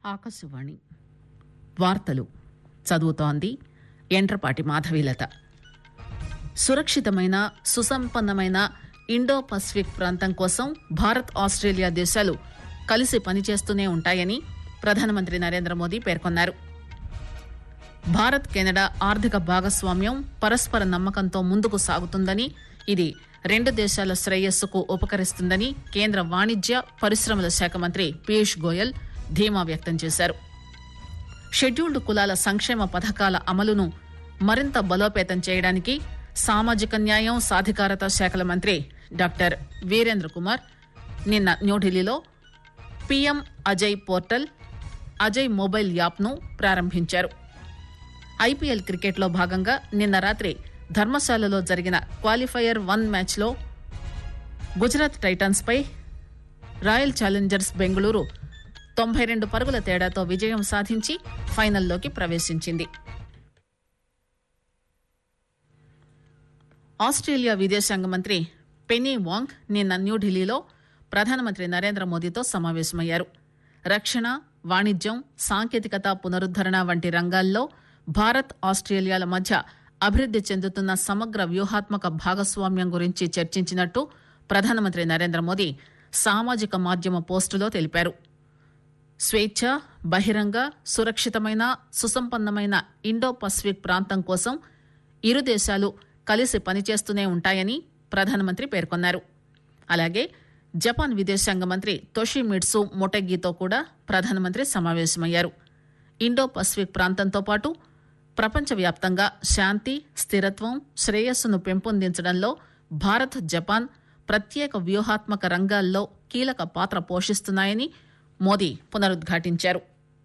ఆకాశవాణి వార్తలు చదువుతోంది ఎండ్రపాటి మాధవీలత సురక్షితమైన సుసంపన్నమైన ఇండో పసిఫిక్ ప్రాంతం కోసం భారత్ ఆస్ట్రేలియా దేశాలు కలిసి పనిచేస్తూనే ఉంటాయని ప్రధానమంత్రి నరేంద్ర మోదీ పేర్కొన్నారు భారత్ కెనడా ఆర్థిక భాగస్వామ్యం పరస్పర నమ్మకంతో ముందుకు సాగుతుందని ఇది రెండు దేశాల శ్రేయస్సుకు ఉపకరిస్తుందని కేంద్ర వాణిజ్య పరిశ్రమల శాఖ మంత్రి పీయూష్ గోయల్ ధీమా వ్యక్తం చేశారు షెడ్యూల్డ్ కులాల సంక్షేమ పథకాల అమలును మరింత బలోపేతం చేయడానికి సామాజిక న్యాయం సాధికారత శాఖల మంత్రి డాక్టర్ వీరేంద్ర కుమార్ నిన్న న్యూఢిల్లీలో PM Ajay portal Ajay mobile యాప్ను ప్రారంభించారు ఐపీఎల్ క్రికెట్లో భాగంగా నిన్న రాత్రి ధర్మశాలలో జరిగిన క్వాలిఫైయర్ వన్ మ్యాచ్లో గుజరాత్ టైటన్స్ పై రాయల్ ఛాలెంజర్స్ బెంగళూరు తొంభై రెండు పరుగుల తేడాతో విజయం సాధించి ఫైనల్లోకి ప్రవేశించింది ఆస్ట్రేలియా విదేశాంగ మంత్రి పెనీ వాంగ్ నిన్న న్యూఢిల్లీలో ప్రధానమంత్రి నరేంద్ర మోదీతో సమావేశమయ్యారు రక్షణ వాణిజ్యం సాంకేతికత పునరుద్దరణ వంటి రంగాల్లో భారత్ ఆస్ట్రేలియాల మధ్య అభివృద్ది చెందుతున్న సమగ్ర వ్యూహాత్మక భాగస్వామ్యం గురించి చర్చించినట్టు ప్రధానమంత్రి నరేంద్ర మోదీ సామాజిక మాధ్యమ పోస్టులో తెలిపారు స్వేచ్ఛ బహిరంగ సురక్షితమైన సుసంపన్నమైన ఇండో పసిఫిక్ ప్రాంతం కోసం ఇరు దేశాలు కలిసి పనిచేస్తూనే ఉంటాయని ప్రధానమంత్రి పేర్కొన్నారు అలాగే జపాన్ విదేశాంగ మంత్రి తొషిమిట్సు మొటెగితో కూడా ప్రధానమంత్రి సమావేశమయ్యారు ఇండో పసిఫిక్ ప్రాంతంతో పాటు ప్రపంచవ్యాప్తంగా శాంతి స్థిరత్వం శ్రేయస్సును పెంపొందించడంలో భారత్ జపాన్ ప్రత్యేక వ్యూహాత్మక రంగాల్లో కీలక పాత్ర పోషిస్తున్నాయని మోదీ పునరుద్ఘాటించారు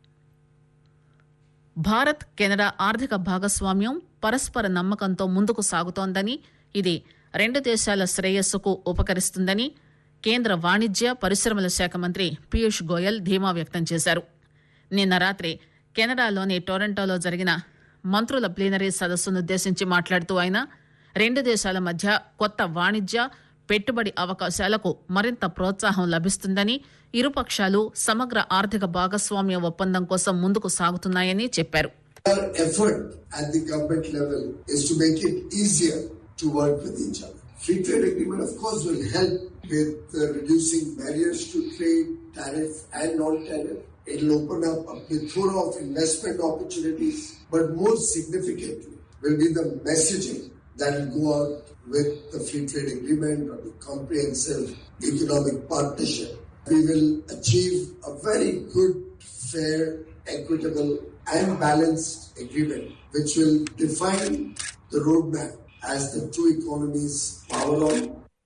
భారత్ కెనడా ఆర్థిక భాగస్వామ్యం పరస్పర నమ్మకంతో ముందుకు సాగుతోందని ఇది రెండు దేశాల శ్రేయస్సుకు ఉపకరిస్తుందని కేంద్ర వాణిజ్య పరిశ్రమల శాఖ మంత్రి పీయూష్ గోయల్ ధీమా వ్యక్తం చేశారు నిన్న రాత్రి కెనడాలోని టొరంటోలో జరిగిన మంత్రుల ప్లీనరీ సదస్సునుద్దేశించి మాట్లాడుతూ ఆయన రెండు దేశాల మధ్య కొత్త వాణిజ్య పెట్టుబడి అవకాశాలకు మరింత ప్రోత్సాహం లభిస్తుందని ఇరుపక్షాలు సమగ్ర ఆర్థిక భాగస్వామ్య ఒప్పందం కోసం ముందుకు సాగుతున్నాయని చెప్పారు Our effort at the government level is to make it easier to work with each other. Free trade agreement, of course, will help with uh, reducing barriers to trade, tariff and non-tariff. It'll open up a plethora of investment opportunities, but more significantly will be the messaging that will go out with the free trade agreement or the comprehensive economic partnership. We will achieve a very good, fair, equitable and balanced agreement which will define the roadmap as the two economies power on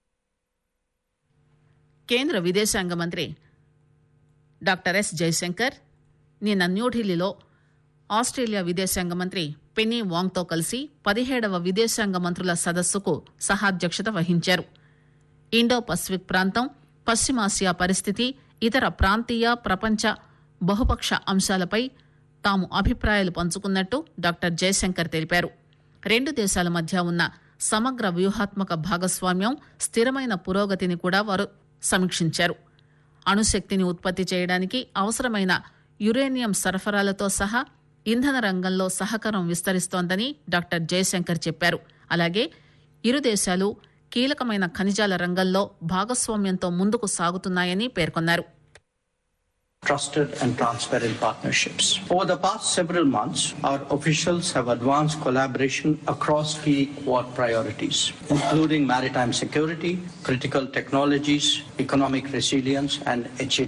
కేంద్ర విదేశాంగ మంత్రి doctor yes Jayashankar నిన్న న్యూఢిల్లీలో Australia విదేశాంగ మంత్రి Penney వాంగ్తో కలిసి పదిహేడవ విదేశాంగ మంత్రుల సదస్సుకు సహాధ్యక్షత వహించారు ఇండో పసిఫిక్ ప్రాంతం పశ్చిమాసియా పరిస్థితి ఇతర ప్రాంతీయ ప్రపంచ బహుపక్ష అంశాలపై తాము అభిప్రాయాలు పంచుకున్నట్టు డాక్టర్ జయశంకర్ తెలిపారు రెండు దేశాల మధ్య ఉన్న సమగ్ర వ్యూహాత్మక భాగస్వామ్యం స్థిరమైన పురోగతిని కూడా వారు సమీక్షించారు అణుశక్తిని ఉత్పత్తి చేయడానికి అవసరమైన యురేనియం సరఫరాలతో సహా ఇంధన రంగంలో సహకారం విస్తరిస్తోందని డాక్టర్ జయశంకర్ చెప్పారు అలాగే ఇరు దేశాలు కీలకమైన ఖనిజాల రంగంలో భాగస్వామ్యంతో ముందుకు సాగుతున్నాయని పేర్కొన్నారు trusted and transparent partnerships. Over the past several months, our officials have advanced collaboration across key Quad priorities, including maritime security, critical technologies, economic resilience, and HA